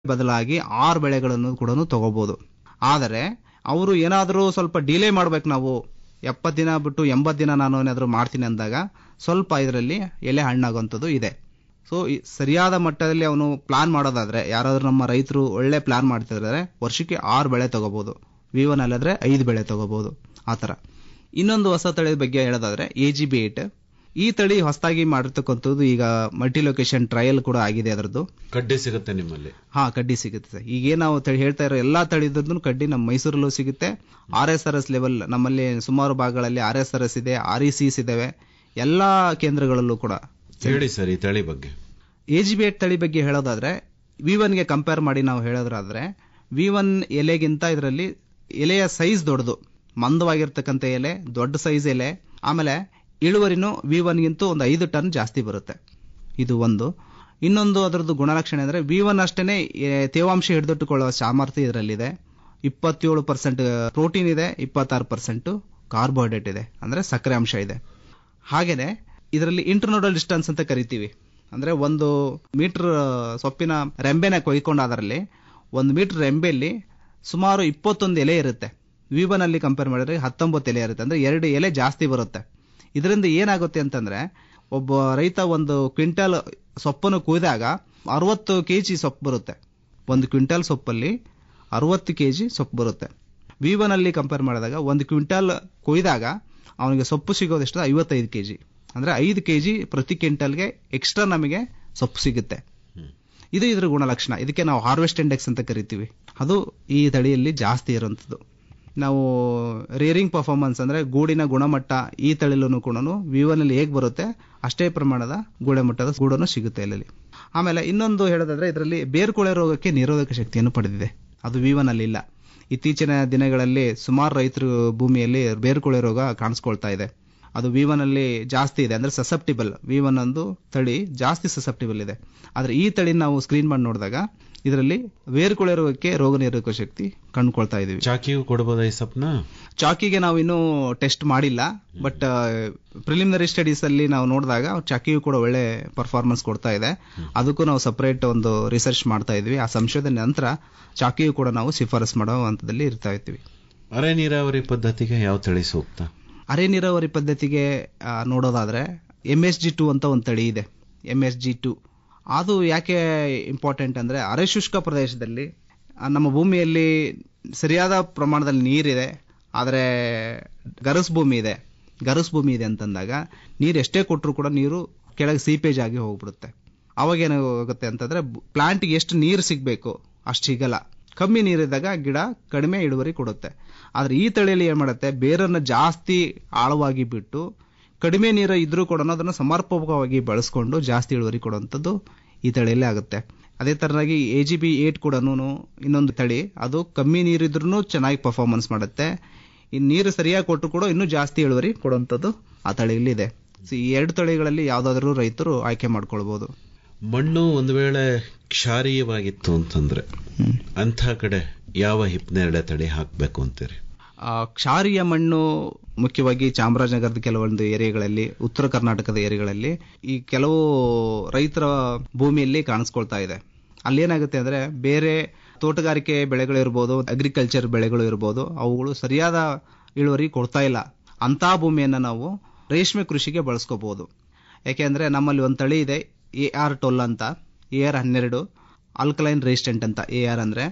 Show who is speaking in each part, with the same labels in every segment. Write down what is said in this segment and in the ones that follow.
Speaker 1: ಬದಲಾಗಿ ಆರು ಬೆಳೆಗಳನ್ನು ಕೂಡ ತಗೋಬಹುದು ಆದರೆ ಅವರು ಏನಾದರೂ ಸ್ವಲ್ಪ ಡಿಲೇ ಮಾಡ್ಬೇಕು ನಾವು ಎಪ್ಪತ್ತು ದಿನ ಬಿಟ್ಟು ಎಂಬತ್ತು ದಿನ ನಾನು ಏನಾದರೂ ಮಾಡ್ತೀನಿ ಅಂದಾಗ ಸ್ವಲ್ಪ ಇದರಲ್ಲಿ ಎಲೆ ಹಣ್ಣಾಗುವಂಥದ್ದು ಇದೆ ಸೊ ಸರಿಯಾದ ಮಟ್ಟದಲ್ಲಿ ಅವನು ಪ್ಲಾನ್ ಮಾಡೋದಾದ್ರೆ ಯಾರಾದ್ರೂ ನಮ್ಮ ರೈತರು ಒಳ್ಳೆ ಪ್ಲಾನ್ ಮಾಡ್ತಿದ್ರೆ ವರ್ಷಕ್ಕೆ ಆರು ಬೆಳೆ ತಗೋಬಹುದು ವಿ ಒನ್ ಅಲ್ಲಾದ್ರೆ ಐದು ಬೆಳೆ ತಗೋಬಹುದು ಆ ಥರ ಇನ್ನೊಂದು ಹೊಸ ತಳಿ ಬಗ್ಗೆ ಹೇಳೋದಾದ್ರೆ ಎ ಜಿ ಬಿ ಏಟ್ ಈ ತಳಿ ಹೊಸದಾಗಿ ಮಾಡಿರ್ತಕ್ಕಂಥದ್ದು ಈಗ ಮಲ್ಟಿ ಲೊಕೇಶನ್ ಟ್ರಯಲ್ ಕೂಡ ಆಗಿದೆ ಅದರದ್ದು
Speaker 2: ಕಡ್ಡಿ ಸಿಗುತ್ತೆ ನಿಮ್ಮಲ್ಲಿ
Speaker 1: ಹಾ ಕಡ್ಡಿ ಸಿಗುತ್ತೆ ಸರ್ ಈಗ ನಾವು ತಳಿ ಹೇಳ್ತಾ ಇರೋ ಎಲ್ಲಾ ತಳಿದ್ದು ಕಡ್ಡಿ ನಮ್ಮ ಮೈಸೂರಲ್ಲೂ ಸಿಗುತ್ತೆ R S R S level ನಮ್ಮಲ್ಲಿ ಸುಮಾರು ಭಾಗಗಳಲ್ಲಿ ಆರ್ ಎಸ್ ಆರ್ ಎಸ್ ಇದೆ ಆರ್ ಇ ಸಿಸ್ ಇದಾವೆ ಎಲ್ಲಾ ಕೇಂದ್ರಗಳಲ್ಲೂ ಕೂಡ
Speaker 2: ಹೇಳಿ ಸರ್ ಈ ತಳಿ ಬಗ್ಗೆ
Speaker 1: ಎ ಜಿ ಬಿ ಏಟ್ ತಳಿ ಬಗ್ಗೆ ಹೇಳೋದಾದ್ರೆ ವಿ ಒನ್ಗೆ ಕಂಪೇರ್ ಮಾಡಿ ನಾವು ಹೇಳೋದಾದ್ರೆ ವಿ ಒನ್ ಎಲೆಗಿಂತ ಇದರಲ್ಲಿ ಎಲೆಯ ಸೈಜ್ ದೊಡ್ಡದು ಮಂದವಾಗಿರ್ತಕ್ಕಂಥ ಎಲೆ ದೊಡ್ಡ ಸೈಜ್ ಎಲೆ ಆಮೇಲೆ ಇಳುವರಿನೂ ವಿ ಒನ್ಗಿಂತೂ ಒಂದು ಐದು ಟನ್ ಜಾಸ್ತಿ ಬರುತ್ತೆ ಇದು ಒಂದು ಇನ್ನೊಂದು ಅದರದ್ದು ಗುಣಲಕ್ಷಣ ಅಂದರೆ ವಿ ಒನ್ ಅಷ್ಟೇ ತೇವಾಂಶ ಹಿಡಿದಿಟ್ಟುಕೊಳ್ಳುವ ಸಾಮರ್ಥ್ಯ ಇದರಲ್ಲಿದೆ ಇಪ್ಪತ್ತೇಳು ಪರ್ಸೆಂಟ್ ಪ್ರೋಟೀನ್ ಇದೆ ಇಪ್ಪತ್ತಾರು ಪರ್ಸೆಂಟ್ ಕಾರ್ಬೋಹೈಡ್ರೇಟ್ ಇದೆ ಅಂದರೆ ಸಕ್ಕರೆ ಅಂಶ ಇದೆ ಹಾಗೇನೆ ಇದರಲ್ಲಿ ಇಂಟರ್ನೋಡಲ್ ಡಿಸ್ಟೆನ್ಸ್ ಅಂತ ಕರಿತೀವಿ ಅಂದ್ರೆ ಒಂದು ಮೀಟರ್ ಸೊಪ್ಪಿನ ರೆಂಬೆನ ಕೊಯ್ಕೊಂಡು ಅದರಲ್ಲಿ ಒಂದು ಮೀಟರ್ ರೆಂಬೆಯಲ್ಲಿ ಸುಮಾರು ಇಪ್ಪತ್ತೊಂದು ಎಲೆ ಇರುತ್ತೆ ವಿವನ್ ಅಲ್ಲಿ ಕಂಪೇರ್ ಮಾಡಿದ್ರೆ ಹತ್ತೊಂಬತ್ತು ಎಲೆ ಇರುತ್ತೆ ಅಂದ್ರೆ ಎರಡು ಎಲೆ ಜಾಸ್ತಿ ಬರುತ್ತೆ ಇದರಿಂದ ಏನಾಗುತ್ತೆ ಅಂತಂದ್ರೆ ಒಬ್ಬ ರೈತ ಒಂದು ಕ್ವಿಂಟಲ್ ಸೊಪ್ಪನ್ನು ಕುಯ್ದಾಗ ಅರವತ್ತು ಕೆಜಿ ಸೊಪ್ಪು ಬರುತ್ತೆ ಒಂದು ಕ್ವಿಂಟಲ್ ಸೊಪ್ಪಲ್ಲಿ ಅರವತ್ತು ಕೆಜಿ ಸೊಪ್ಪು ಬರುತ್ತೆ ವಿವನ್ ಅಲ್ಲಿ ಕಂಪೇರ್ ಮಾಡಿದಾಗ ಒಂದು ಕ್ವಿಂಟಲ್ ಕೊಯ್ದಾಗ ಅವನಿಗೆ ಸೊಪ್ಪು ಸಿಗೋದು ಎಷ್ಟು ಐವತ್ತೈದು ಕೆಜಿ ಅಂದ್ರೆ ಐದು ಕೆಜಿ ಪ್ರತಿ ಕ್ವಿಂಟಲ್ಗೆ ಎಕ್ಸ್ಟ್ರಾ ನಮಗೆ ಸೊಪ್ಪು ಸಿಗುತ್ತೆ ಇದು ಇದ್ರ ಗುಣಲಕ್ಷಣ ಇದಕ್ಕೆ ನಾವು ಹಾರ್ವೆಸ್ಟ್ ಇಂಡೆಕ್ಸ್ ಅಂತ ಕರಿತೀವಿ ಅದು ಈ ತಳಿಯಲ್ಲಿ ಜಾಸ್ತಿ ಇರುವಂಥದ್ದು ನಾವು ರೇರಿಂಗ್ ಪರ್ಫಾರ್ಮೆನ್ಸ್ ಅಂದ್ರೆ ಗೂಡಿನ ಗುಣಮಟ್ಟ ಈ ತಳಿಲೂ ಕೂಡ ವಿವನ್ ಅಲ್ಲಿ ಹೇಗೆ ಬರುತ್ತೆ ಅಷ್ಟೇ ಪ್ರಮಾಣದ ಗುಣಮಟ್ಟದ ಗೂಡನ್ನು ಸಿಗುತ್ತೆ ಇಲ್ಲಿ ಆಮೇಲೆ ಇನ್ನೊಂದು ಹೇಳೋದಾದ್ರೆ ಇದರಲ್ಲಿ ಬೇರ್ಕೊಳೆ ರೋಗಕ್ಕೆ ನಿರೋಧಕ ಶಕ್ತಿಯನ್ನು ಪಡೆದಿದೆ ಅದು ವಿವನ್ ಅಲ್ಲಿ ಇಲ್ಲ ಇತ್ತೀಚಿನ ದಿನಗಳಲ್ಲಿ ಸುಮಾರು ರೈತರು ಭೂಮಿಯಲ್ಲಿ ಬೇರ್ಕೊಳೆ ರೋಗ ಕಾಣಿಸ್ಕೊಳ್ತಾ ಇದೆ ಅದು ವಿ ಒನ್ ಅಲ್ಲಿ ಜಾಸ್ತಿ ಇದೆ ಅಂದ್ರೆ ಸಸೆಪ್ಟಿಬಲ್ ವಿ ಒನ್ ಒಂದು ತಳಿ ಜಾಸ್ತಿ ಸಸೆಪ್ಟಿಬಲ್ ಇದೆ ಆದ್ರೆ ಈ ತಳಿ ನಾವು ಸ್ಕ್ರೀನ್ ಮಾಡಿ ನೋಡಿದಾಗ ಇದರಲ್ಲಿ ಬೇರ್ಕೊಳೆ ರೋಗಕ್ಕೆ ರೋಗ ನಿರೋಧಕ ಶಕ್ತಿ ಕಂಡುಕೊಳ್ತಾ ಇದೀವಿ
Speaker 2: ಚಾಕಿಯೂ ಕೊಡಬಹುದಾ ಈ ಸಪ್ನ
Speaker 1: ಚಾಕಿಗೆ ನಾವು ಇನ್ನೂ ಟೆಸ್ಟ್ ಮಾಡಿಲ್ಲ ಬಟ್ ಪ್ರಿಲಿಮಿನರಿ ಸ್ಟಡೀಸ್ ಅಲ್ಲಿ ನಾವು ನೋಡಿದಾಗ ಚಾಕಿಯು ಕೂಡ ಒಳ್ಳೆ ಪರ್ಫಾರ್ಮೆನ್ಸ್ ಕೊಡ್ತಾ ಇದೆ ಅದಕ್ಕೂ ನಾವು ಸಪರೇಟ್ ಒಂದು ರಿಸರ್ಚ್ ಮಾಡ್ತಾ ಇದ್ವಿ ಆ ಸಂಶೋಧನೆ ನಂತರ ಚಾಕಿಯು ಕೂಡ ನಾವು ಶಿಫಾರಸ್ ಮಾಡೋ ಹಂತದಲ್ಲಿ ಇರ್ತಾ ಇರ್ತೀವಿ
Speaker 2: ಅರೆ ನೀರಾವರಿ ಪದ್ಧತಿಗೆ ಯಾವ ತಳಿ ಸೂಕ್ತ
Speaker 1: ಅರೆ ನೀರಾವರಿ ಪದ್ಧತಿಗೆ ಆ, ನೋಡೋದಾದ್ರೆ ಎಂ ಎಸ್ ಜಿ ಟು ಅಂತ ಒಂದು ತಳಿ ಇದೆ ಎಂ ಎಸ್ ಜಿ ಟು ಅದು ಯಾಕೆ ಇಂಪಾರ್ಟೆಂಟ್ ಅಂದ್ರೆ ಅರೆ ಶುಷ್ಕ ಪ್ರದೇಶದಲ್ಲಿ ಆ, ನಮ್ಮ ಭೂಮಿಯಲ್ಲಿ ಸರಿಯಾದ ಪ್ರಮಾಣದಲ್ಲಿ ನೀರಿದೆ ಆದರೆ ಗರಸ್ ಭೂಮಿ ಇದೆ ಗರಸ್ ಭೂಮಿ ಇದೆ ಅಂತಂದಾಗ ನೀರು ಎಷ್ಟೇ ಕೊಟ್ಟರು ಕೂಡ ನೀರು ಕೆಳಗೆ ಸೀಪೇಜ್ ಆಗಿ ಹೋಗ್ಬಿಡುತ್ತೆ ಅವಾಗ ಏನಾಗುತ್ತೆ ಅಂತಂದ್ರೆ ಪ್ಲಾಂಟ್ಗೆ ಎಷ್ಟು ನೀರು ಸಿಗಬೇಕು ಅಷ್ಟು ಸಿಗಲ್ಲ ಕಮ್ಮಿ ನೀರಿದ್ದಾಗ ಗಿಡ ಕಡಿಮೆ ಇಳುವರಿ ಕೊಡುತ್ತೆ ಆದ್ರೆ ಈ ತಳಿಯಲ್ಲಿ ಏನ್ ಮಾಡುತ್ತೆ ಬೇರನ್ನ ಜಾಸ್ತಿ ಆಳವಾಗಿ ಬಿಟ್ಟು ಕಡಿಮೆ ನೀರು ಇದ್ರೂ ಕೂಡ ಅದನ್ನು ಸಮರ್ಪಕವಾಗಿ ಬಳಸ್ಕೊಂಡು ಜಾಸ್ತಿ ಇಳುವರಿ ಕೊಡುವಂಥದ್ದು ಈ ತಳಿಯಲ್ಲೇ ಆಗುತ್ತೆ ಅದೇ ತರನಾಗಿ ಎ ಜಿ ಬಿ ಏಟ್ ಕೂಡ ಇನ್ನೊಂದು ತಳಿ ಅದು ಕಮ್ಮಿ ನೀರಿದ್ರೂ ಚೆನ್ನಾಗಿ ಪರ್ಫಾರ್ಮೆನ್ಸ್ ಮಾಡುತ್ತೆ ಈ ನೀರು ಸರಿಯಾಗಿ ಕೊಟ್ಟರು ಕೂಡ ಇನ್ನೂ ಜಾಸ್ತಿ ಇಳುವರಿ ಕೊಡುವಂಥದ್ದು ಆ ತಳಿಯಲ್ಲಿ ಇದೆ So, ಈ ಎರಡು ತಳಿಗಳಲ್ಲಿ ಯಾವ್ದಾದ್ರು ರೈತರು ಆಯ್ಕೆ ಮಾಡ್ಕೊಳ್ಬಹುದು
Speaker 2: ಮಣ್ಣು ಒಂದು ವೇಳೆ ಕ್ಷಾರೀಯವಾಗಿತ್ತು ಅಂತಂದ್ರೆ ಅಂಥ ಕಡೆ ಯಾವ ಹಿಪ್ನೇರಳೆ ತಳಿ ಹಾಕಬೇಕು ಅಂತೀರಿ
Speaker 1: ಆ, ಕ್ಷಾರೀಯ ಮಣ್ಣು ಮುಖ್ಯವಾಗಿ ಚಾಮರಾಜನಗರದ ಕೆಲವೊಂದು ಏರಿಯಾಗಳಲ್ಲಿ ಉತ್ತರ ಕರ್ನಾಟಕದ ಏರಿಯಾಗಳಲ್ಲಿ ಈ ಕೆಲವು ರೈತರ ಭೂಮಿಯಲ್ಲಿ ಕಾಣಿಸ್ಕೊಳ್ತಾ ಇದೆ ಅಲ್ಲೇನಾಗುತ್ತೆ ಅಂದ್ರೆ ಬೇರೆ ತೋಟಗಾರಿಕೆ ಬೆಳೆಗಳು ಇರ್ಬೋದು ಅಗ್ರಿಕಲ್ಚರ್ ಬೆಳೆಗಳು ಇರ್ಬೋದು ಅವುಗಳು ಸರಿಯಾದ ಇಳುವರಿ ಕೊಡ್ತಾ ಇಲ್ಲ ಅಂತ ಭೂಮಿಯನ್ನ ನಾವು ರೇಷ್ಮೆ ಕೃಷಿಗೆ ಬಳಸ್ಕೋಬಹುದು ಯಾಕೆಂದ್ರೆ ನಮ್ಮಲ್ಲಿ ಒಂದು ತಳಿ ಇದೆ ಎ ಆರ್ ಟೊಲ್ ಅಂತ ಎ ಆರ್ ಹನ್ನೆರಡು ಆಲ್ಕಲೈನ್ ರೆಸಿಸ್ಟೆಂಟ್ ಅಂತ ಎ ಆರ್ ಅಂದ್ರೆ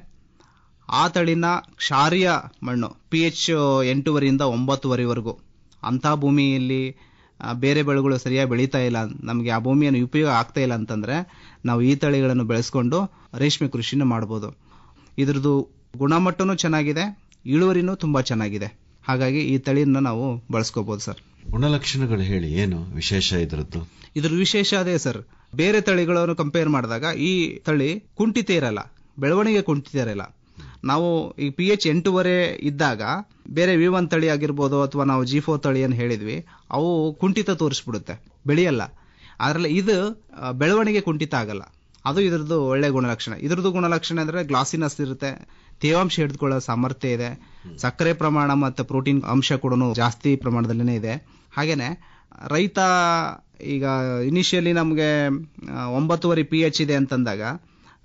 Speaker 1: ಆ ತಳಿನ ಕ್ಷಾರೀಯ ಮಣ್ಣು ಪಿ ಎಚ್ ಎಂಟೂವರೆಯಿಂದ ಒಂಬತ್ತುವರೆವರೆಗೂ ಅಂಥ ಭೂಮಿಯಲ್ಲಿ ಆ, ಬೇರೆ ಬೆಳೆಗಳು ಸರಿಯಾಗಿ ಬೆಳೀತಾ ಇಲ್ಲ ನಮಗೆ ಆ ಭೂಮಿಯನ್ನು ಉಪಯೋಗ ಆಗ್ತಾ ಇಲ್ಲ ಅಂತಂದ್ರೆ ನಾವು ಈ ತಳಿಗಳನ್ನು ಬೆಳೆಸ್ಕೊಂಡು ರೇಷ್ಮೆ ಕೃಷಿನ ಮಾಡ್ಬೋದು ಇದ್ರದ್ದು ಗುಣಮಟ್ಟನೂ ಚೆನ್ನಾಗಿದೆ ಇಳುವರಿನೂ ತುಂಬಾ ಚೆನ್ನಾಗಿದೆ ಹಾಗಾಗಿ ಈ ತಳಿಯನ್ನು ನಾವು ಬಳಸ್ಕೋಬಹುದು ಸರ್
Speaker 2: ಗುಣಲಕ್ಷಣಗಳು ಹೇಳಿ ಏನು ವಿಶೇಷ ಇದ್ರದ್ದು
Speaker 1: ಇದ್ರ ವಿಶೇಷ ಅದೇ ಸರ್ ಬೇರೆ ತಳಿಗಳನ್ನು ಕಂಪೇರ್ ಮಾಡಿದಾಗ ಈ ತಳಿ ಕುಂಠಿತ ಇರಲ್ಲ ಬೆಳವಣಿಗೆ ಕುಂಠಿತ ಇರಲ್ಲ ನಾವು ಈ ಪಿ ಎಚ್ ಎಂಟೂವರೆ ಇದ್ದಾಗ ಬೇರೆ ವಿ ಒನ್ ತಳಿ ಆಗಿರ್ಬೋದು ಅಥವಾ ನಾವು ಜಿ ಫೋರ್ ತಳಿ ಏನು ಹೇಳಿದ್ವಿ ಅವು ಕುಂಠಿತ ತೋರಿಸ್ಬಿಡುತ್ತೆ ಬೆಳೆಯಲ್ಲ ಅದರಲ್ಲಿ ಇದು ಆ, ಬೆಳವಣಿಗೆ ಕುಂಠಿತ ಆಗಲ್ಲ ಅದು ಇದ್ರದ್ದು ಒಳ್ಳೆ ಗುಣಲಕ್ಷಣ ಇದ್ರದ್ದು ಗುಣಲಕ್ಷಣ ಅಂದ್ರೆ ಗ್ಲಾಸಿನಸ್ ಇರುತ್ತೆ ತೇವಾಂಶ ಹಿಡಿದುಕೊಳ್ಳೋ ಸಾಮರ್ಥ್ಯ ಇದೆ ಸಕ್ಕರೆ ಪ್ರಮಾಣ ಮತ್ತು ಪ್ರೋಟೀನ್ ಅಂಶ ಕೂಡ ಜಾಸ್ತಿ ಪ್ರಮಾಣದಲ್ಲೇ ಇದೆ ಹಾಗೇನೆ ರೈತ ಈಗ ಇನಿಷಿಯಲಿ ನಮಗೆ ಒಂಬತ್ತುವರೆ ಪಿ ಎಚ್ ಇದೆ ಅಂತಂದಾಗ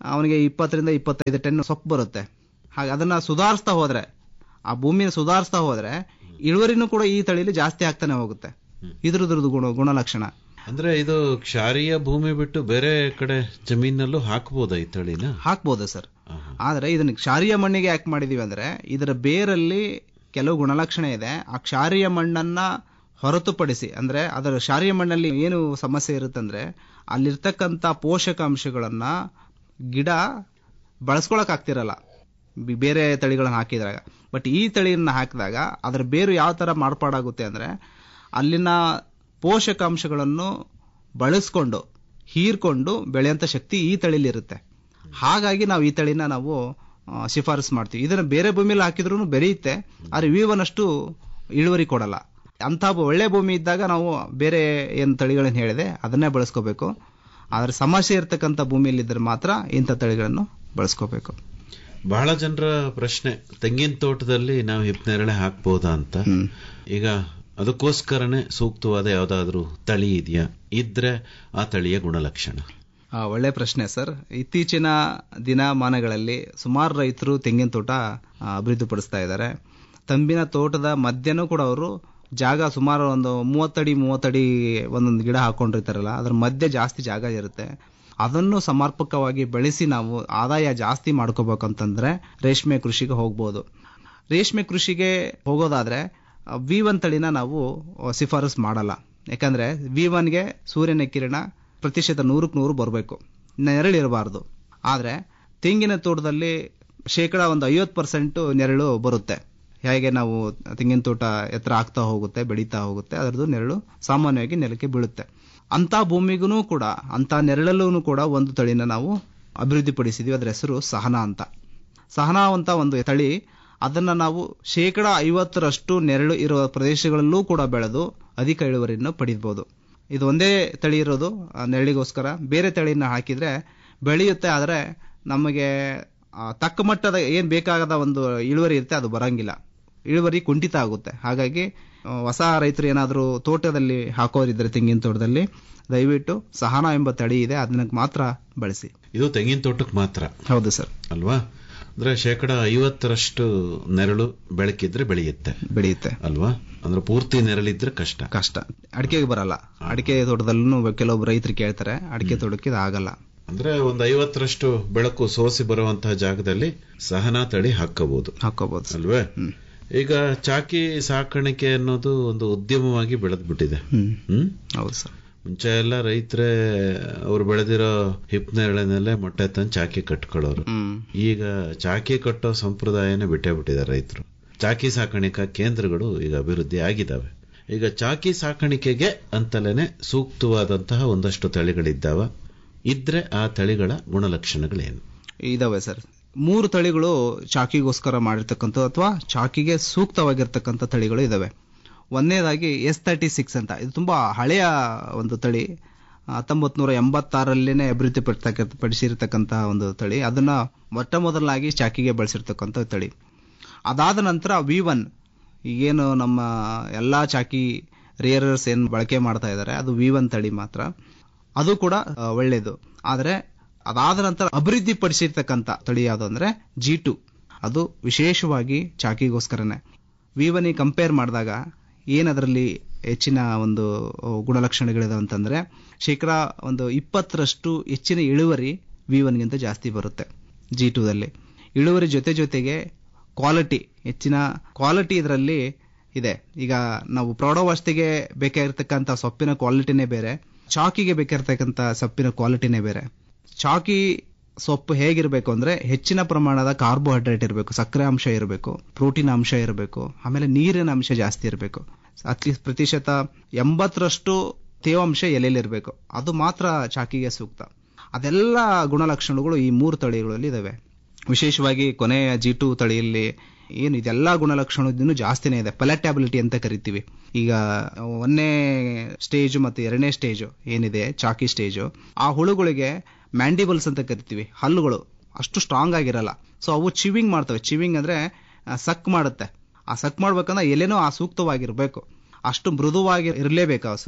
Speaker 1: ಅವನಿಗೆ ಇಪ್ಪತ್ತರಿಂದ ಇಪ್ಪತ್ತೈದು ಟನ್ ಸೊಪ್ಪು ಬರುತ್ತೆ ಹಾಗೆ ಅದನ್ನ ಸುಧಾರಿಸ್ತಾ ಹೋದ್ರೆ ಆ ಭೂಮಿನ ಸುಧಾರಿಸ್ತಾ ಹೋದ್ರೆ ಇಳುವರಿನೂ ಕೂಡ ಈ ತಳಿಲಿ ಜಾಸ್ತಿ ಆಗ್ತಾನೆ ಹೋಗುತ್ತೆ ಇದ್ರದ್ರದ್ದು ಗುಣ ಗುಣಲಕ್ಷಣ
Speaker 2: ಅಂದ್ರೆ ಇದು ಕ್ಷಾರೀಯ ಭೂಮಿ ಬಿಟ್ಟು ಬೇರೆ ಕಡೆ ಜಮೀನಲ್ಲೂ ಹಾಕ್ಬೋದಾ ಈ ತಳಿನ
Speaker 1: ಹಾಕ್ಬೋದು ಸರ್
Speaker 2: ಆಹಾ.
Speaker 1: ಆದ್ರೆ ಇದನ್ನ ಕ್ಷಾರೀಯ ಮಣ್ಣಿಗೆ ಯಾಕೆ ಮಾಡಿದೀವಿ ಅಂದ್ರೆ ಇದರ ಬೇರಲ್ಲಿ ಕೆಲವು ಗುಣಲಕ್ಷಣ ಇದೆ ಆ ಕ್ಷಾರೀಯ ಮಣ್ಣನ್ನ ಹೊರತುಪಡಿಸಿ ಅಂದ್ರೆ ಅದರ ಕ್ಷಾರೀಯ ಮಣ್ಣಲ್ಲಿ ಏನು ಸಮಸ್ಯೆ ಇರುತ್ತಂದ್ರೆ ಅಲ್ಲಿರ್ತಕ್ಕಂಥ ಪೋಷಕಾಂಶಗಳನ್ನ ಗಿಡ ಬಳಸ್ಕೊಳಕ್ ಆಗ್ತಿರಲ್ಲ ಬಿ- ಬೇರೆ ತಳಿಗಳನ್ನ ಹಾಕಿದಾಗ ಬಟ್ ಈ ತಳಿಯನ್ನ ಹಾಕಿದಾಗ ಅದರ ಬೇರು ಯಾವ ತರ ಮಾರ್ಪಾಡಾಗುತ್ತೆ ಅಂದ್ರೆ ಅಲ್ಲಿನ ಪೋಷಕಾಂಶಗಳನ್ನು ಬಳಸ್ಕೊಂಡು ಹೀರ್ಕೊಂಡು ಬೆಳೆಯಂತ ಶಕ್ತಿ ಈ ತಳಿಲಿ ಇರುತ್ತೆ ಹಾಗಾಗಿ ನಾವು ಈ ತಳಿನ ನಾವು ಆ, ಶಿಫಾರಸು ಮಾಡ್ತೀವಿ ಇದನ್ನ ಬೇರೆ ಭೂಮಿಲಿ ಹಾಕಿದ್ರು ಬೆಳೆಯುತ್ತೆ ಆದ್ರೆ ವಿವನಷ್ಟು ಇಳುವರಿ ಕೊಡಲ್ಲ ಅಂತ ಒಳ್ಳೆ ಭೂಮಿ ಇದ್ದಾಗ ನಾವು ಬೇರೆ ಏನು ತಳಿಗಳನ್ನ ಹೇಳಿದೆ ಅದನ್ನೇ ಬಳಸ್ಕೋಬೇಕು ಆದ್ರೆ ಸಮಸ್ಯೆ ಇರ್ತಕ್ಕಂಥ ಭೂಮಿಯಲ್ಲಿ ಇದ್ರೆ ಮಾತ್ರ ಇಂಥ ತಳಿಗಳನ್ನು ಬಳಸ್ಕೋಬೇಕು
Speaker 2: ಬಹಳ ಜನರ ಪ್ರಶ್ನೆ ತೆಂಗಿನ ತೋಟದಲ್ಲಿ ನಾವು ಹಿಪ್ನೇರಳೆ ಹಾಕ್ಬೋದಾ ಅಂತ
Speaker 1: ಹ್ಮ್.
Speaker 2: ಈಗ ಅದಕ್ಕೋಸ್ಕರನೇ ಸೂಕ್ತವಾದ ಯಾವ್ದಾದ್ರು ತಳಿ ಇದೆಯಾ ಇದ್ರೆ ಆ ತಳಿಯ ಗುಣಲಕ್ಷಣ
Speaker 1: ಆ, ಒಳ್ಳೆ ಪ್ರಶ್ನೆ ಸರ್ ಇತ್ತೀಚಿನ ದಿನಮಾನಗಳಲ್ಲಿ ಸುಮಾರು ರೈತರು ತೆಂಗಿನ ತೋಟ ಆ, ಅಭಿವೃದ್ಧಿಪಡಿಸ್ತಾ ಇದ್ದಾರೆ ತಂಬಿನ ತೋಟದ ಮಧ್ಯನೂ ಕೂಡ ಅವರು ಜಾಗ ಸುಮಾರು ಒಂದು ಮೂವತ್ತಡಿ ಮೂವತ್ತಡಿ ಒಂದೊಂದು ಗಿಡ ಹಾಕೊಂಡಿರ್ತಾರಲ್ಲ ಅದ್ರ ಮಧ್ಯೆ ಜಾಸ್ತಿ ಜಾಗ ಇರುತ್ತೆ ಅದನ್ನು ಸಮರ್ಪಕವಾಗಿ ಬೆಳೆಸಿ ನಾವು ಆದಾಯ ಜಾಸ್ತಿ ಮಾಡ್ಕೋಬೇಕಂತಂದ್ರೆ ರೇಷ್ಮೆ ಕೃಷಿಗೆ ಹೋಗ್ಬೋದು ರೇಷ್ಮೆ ಕೃಷಿಗೆ ಹೋಗೋದಾದ್ರೆ ವಿ ಒನ್ ತಳಿನ ನಾವು ಆ, ಶಿಫಾರಸ್ ಮಾಡಲ್ಲ ಯಾಕಂದ್ರೆ ವಿ ಒನ್ಗೆ ಸೂರ್ಯನ ಕಿರಣ ಪ್ರತಿಶತ ನೂರಕ್ಕೆ ನೂರು ಬರಬೇಕು ನೆರಳಿರಬಾರ್ದು ಆದ್ರೆ ತೆಂಗಿನ ತೋಟದಲ್ಲಿ ಶೇಕಡ ಒಂದು ಐವತ್ತು ಪರ್ಸೆಂಟ್ ನೆರಳು ಬರುತ್ತೆ ಹೇಗೆ ನಾವು ತೆಂಗಿನ ತೋಟ ಎತ್ತರ ಆಗ್ತಾ ಹೋಗುತ್ತೆ ಬೆಳೀತಾ ಹೋಗುತ್ತೆ ಅದರದ್ದು ನೆರಳು ಸಾಮಾನ್ಯವಾಗಿ ನೆಲಕ್ಕೆ ಬೀಳುತ್ತೆ ಅಂತ ಭೂಮಿಗೂ ಕೂಡ ಅಂತ ನೆರಳಲ್ಲೂ ಕೂಡ ಒಂದು ತಳಿನ ನಾವು ಅಭಿವೃದ್ಧಿಪಡಿಸಿದ್ವಿ ಅದರ ಹೆಸರು ಸಹನಾ ಅಂತ ಸಹನಾ ಅಂತ ಒಂದು ತಳಿ ಅದನ್ನ ನಾವು ಶೇಕಡ ಐವತ್ತರಷ್ಟು ನೆರಳು ಇರುವ ಪ್ರದೇಶಗಳಲ್ಲೂ ಕೂಡ ಬೆಳೆದು ಅಧಿಕ ಇಳುವರಿಯನ್ನು ಪಡೆಯಬಹುದು ಇದು ಒಂದೇ ತಳಿ ಇರೋದು ಆ ನೆರಳಿಗೋಸ್ಕರ ಬೇರೆ ತಳಿನ ಹಾಕಿದ್ರೆ ಬೆಳೆಯುತ್ತೆ ಆದರೆ ನಮಗೆ ಆ, ತಕ್ಕ ಮಟ್ಟದ ಏನ್ ಬೇಕಾಗದ ಒಂದು ಇಳುವರಿ ಇರುತ್ತೆ ಅದು ಬರಂಗಿಲ್ಲ ಇಳುವರಿ ಕುಂಠಿತ ಆಗುತ್ತೆ ಹಾಗಾಗಿ ಆ, ಹೊಸ ರೈತರು ಏನಾದರೂ ತೋಟದಲ್ಲಿ ಹಾಕೋರಿದ್ರೆ ತೆಂಗಿನ ತೋಟದಲ್ಲಿ ದಯವಿಟ್ಟು ಸಹನಾ ಎಂಬ ತಳಿ ಇದೆ ಅದನ್ನ ಮಾತ್ರ ಬಳಸಿ
Speaker 2: ಇದು ತೆಂಗಿನ ತೋಟಕ್ಕೆ ಮಾತ್ರ
Speaker 1: ಹೌದು ಸರ್
Speaker 2: ಅಲ್ವಾ ಅಂದ್ರೆ ಶೇಕಡ ಐವತ್ತರಷ್ಟು ನೆರಳು ಬೆಳಕಿದ್ರೆ ಬೆಳೆಯುತ್ತೆ
Speaker 1: ಬೆಳೆಯುತ್ತೆ
Speaker 2: ಅಲ್ವಾ ಅಂದ್ರೆ ಪೂರ್ತಿ ನೆರಳಿದ್ರೆ ಕಷ್ಟ
Speaker 1: ಕಷ್ಟ ಅಡಿಕೆಗೆ ಬರಲ್ಲ ಅಡಿಕೆ ತೋಟದಲ್ಲೂ ಕೆಲವೊಬ್ಬರು ರೈತರು ಕೇಳ್ತಾರೆ ಅಡಿಕೆ ತೋಟಕ್ಕೆ ಇದು ಆಗಲ್ಲ
Speaker 2: ಅಂದ್ರೆ ಒಂದು ಐವತ್ತರಷ್ಟು ಬೆಳಕು ಸೋಸಿ ಬರುವಂತಹ ಜಾಗದಲ್ಲಿ ಸಹನಾ ತಳಿ ಹಾಕಬಹುದು
Speaker 1: ಹಾಕೋಬಹುದು ಸರ್
Speaker 2: ಅಲ್ವೇ
Speaker 1: ಹ್ಮ್.
Speaker 2: ಈಗ ಚಾಕಿ ಸಾಕಾಣಿಕೆ ಅನ್ನೋದು ಒಂದು ಉದ್ಯಮವಾಗಿ ಬೆಳೆದ್ಬಿಟ್ಟಿದೆ
Speaker 1: ಹ್ಮ್
Speaker 2: ಹ್ಮ್
Speaker 1: ಹೌದು ಸರ್
Speaker 2: ಮುಂಚೆ ಎಲ್ಲ ರೈತರೇ ಅವ್ರು ಬೆಳೆದಿರೋ ಹಿಪ್ನೇರಳೆನಲ್ಲೇ ಮೊಟ್ಟೆ ತಂದು ಚಾಕಿ ಕಟ್ಕೊಳ್ಳೋರು
Speaker 1: ಹ್ಮ್
Speaker 2: ಈಗ ಚಾಕಿ ಕಟ್ಟೋ ಸಂಪ್ರದಾಯನೇ ಬಿಟ್ಟೇ ಬಿಟ್ಟಿದ್ದಾರೆ ರೈತರು ಚಾಕಿ ಸಾಕಾಣಿಕಾ ಕೇಂದ್ರಗಳು ಈಗ ಅಭಿವೃದ್ಧಿ ಆಗಿದ್ದಾವೆ ಈಗ ಚಾಕಿ ಸಾಕಾಣಿಕೆಗೆ ಅಂತಲೇನೆ ಸೂಕ್ತವಾದಂತಹ ಒಂದಷ್ಟು ತಳಿಗಳಿದ್ದಾವ ಇದ್ರೆ ಆ ತಳಿಗಳ ಗುಣಲಕ್ಷಣಗಳೇನು
Speaker 1: ಇದಾವೆ ಸರ್ ಮೂರು ತಳಿಗಳು ಚಾಕಿಗೋಸ್ಕರ ಮಾಡಿರ್ತಕ್ಕಂಥ ಅಥವಾ ಚಾಕಿಗೆ ಸೂಕ್ತವಾಗಿರ್ತಕ್ಕಂಥ ತಳಿಗಳು ಇದಾವೆ ಒಂದನೇದಾಗಿ ಎಸ್ ತರ್ಟಿ ಸಿಕ್ಸ್ ಅಂತ ಇದು ತುಂಬಾ ಹಳೆಯ ಒಂದು ತಳಿ ಹತ್ತೊಂಬತ್ ನೂರ ಎಂಬತ್ತಾರಲ್ಲೇನೆ ಅಭಿವೃದ್ಧಿ ಪಡ್ತಕ್ಕ- ಪಡಿಸಿರ್ತಕ್ಕಂತಹ ಒಂದು ತಳಿ ಅದನ್ನ ಮೊಟ್ಟ ಮೊದಲಾಗಿ ಚಾಕಿಗೆ ಬಳಸಿರ್ತಕ್ಕಂಥ ತಳಿ ಅದಾದ ನಂತರ ವಿ ಒನ್ ಈಗೇನು ನಮ್ಮ ಎಲ್ಲಾ ಚಾಕಿ ರಿಯರರ್ಸ್ ಏನು ಬಳಕೆ ಮಾಡ್ತಾ ಇದ್ದಾರೆ ಅದು ವಿ ಒನ್ ತಳಿ ಮಾತ್ರ ಅದು ಕೂಡ ಆ, ಒಳ್ಳೇದು ಆದರೆ ಅದಾದ ನಂತರ ಅಭಿವೃದ್ಧಿ ಪಡಿಸಿರ್ತಕ್ಕಂಥ ತಳಿ ಯಾವುದು ಅಂದ್ರೆ ಜಿ ಟು ಅದು ವಿಶೇಷವಾಗಿ ಚಾಕಿಗೋಸ್ಕರನೇ ವಿ ಒನ್ ಕಂಪೇರ್ ಮಾಡಿದಾಗ ಏನದರಲ್ಲಿ ಹೆಚ್ಚಿನ ಒಂದು ಗುಣಲಕ್ಷಣಗಳಿದಾವೆ ಅಂತಂದ್ರೆ ಶೇಕಡ ಒಂದು ಇಪ್ಪತ್ತರಷ್ಟು ಹೆಚ್ಚಿನ ಇಳುವರಿ ವಿ ಒನ್ಗಿಂತ ಜಾಸ್ತಿ ಬರುತ್ತೆ ಜಿ ಟೂದಲ್ಲಿ ಇಳುವರಿ ಜೊತೆ ಜೊತೆಗೆ ಕ್ವಾಲಿಟಿ ಹೆಚ್ಚಿನ ಕ್ವಾಲಿಟಿ ಇದರಲ್ಲಿ ಇದೆ ಈಗ ನಾವು ಪ್ರೌಢಾವಸ್ಥೆಗೆ ಬೇಕಾಗಿರ್ತಕ್ಕಂಥ ಸೊಪ್ಪಿನ ಕ್ವಾಲಿಟಿನೇ ಬೇರೆ ಚಾಕಿಗೆ ಬೇಕಾಗಿರ್ತಕ್ಕಂಥ ಸೊಪ್ಪಿನ ಕ್ವಾಲಿಟಿನೇ ಬೇರೆ ಚಾಕಿ ಸೊಪ್ಪು ಹೇಗಿರಬೇಕು ಅಂದ್ರೆ ಹೆಚ್ಚಿನ ಪ್ರಮಾಣದ ಕಾರ್ಬೋಹೈಡ್ರೇಟ್ ಇರಬೇಕು ಸಕ್ಕರೆ ಅಂಶ ಇರಬೇಕು ಪ್ರೋಟೀನ್ ಅಂಶ ಇರಬೇಕು ಆಮೇಲೆ ನೀರಿನ ಅಂಶ ಜಾಸ್ತಿ ಇರಬೇಕು ಅಟ್ಲೀಸ್ಟ್ ಪ್ರತಿಶತ ಎಂಬತ್ತರಷ್ಟು ತೇವಾಂಶ ಎಲೆಯಲ್ಲಿರಬೇಕು ಅದು ಮಾತ್ರ ಚಾಕಿಗೆ ಸೂಕ್ತ ಅದೆಲ್ಲ ಗುಣಲಕ್ಷಣಗಳು ಈ ಮೂರು ತಳಿಗಳಲ್ಲಿ ಇದಾವೆ ವಿಶೇಷವಾಗಿ ಕೊನೆಯ ಜಿ ಟು ತಳಿಯಲ್ಲಿ ಏನು ಇದೆಲ್ಲ ಗುಣಲಕ್ಷಣ ಇನ್ನೂ ಜಾಸ್ತಿನೇ ಇದೆ ಪೆಲೆಟ್ಯಾಬಿಲಿಟಿ ಅಂತ ಕರಿತೀವಿ ಈಗ ಒಂದನೇ ಸ್ಟೇಜ್ ಮತ್ತು ಎರಡನೇ ಸ್ಟೇಜ್ ಏನಿದೆ ಚಾಕಿ ಸ್ಟೇಜು ಆ ಹುಳುಗಳಿಗೆ ಮ್ಯಾಂಡಿಬಲ್ಸ್ ಅಂತ ಕರಿತೀವಿ ಹಲ್ಲುಗಳು ಅಷ್ಟು ಸ್ಟ್ರಾಂಗ್ ಆಗಿರಲ್ಲ ಸೊ ಅವು ಚಿವಿಂಗ್ ಮಾಡ್ತವೆ ಚಿವಿಂಗ್ ಅಂದ್ರೆ ಆ, ಸಕ್ ಮಾಡುತ್ತೆ ಆ ಸಕ್ ಮಾಡ್ಬೇಕಂದ್ರೆ ಎಲೆನೂ ಆ ಸೂಕ್ತವಾಗಿರ್ಬೇಕು ಅಷ್ಟು ಮೃದುವಾಗಿ ಇರಲೇಬೇಕು ಆ ಸೊಪ್ಪು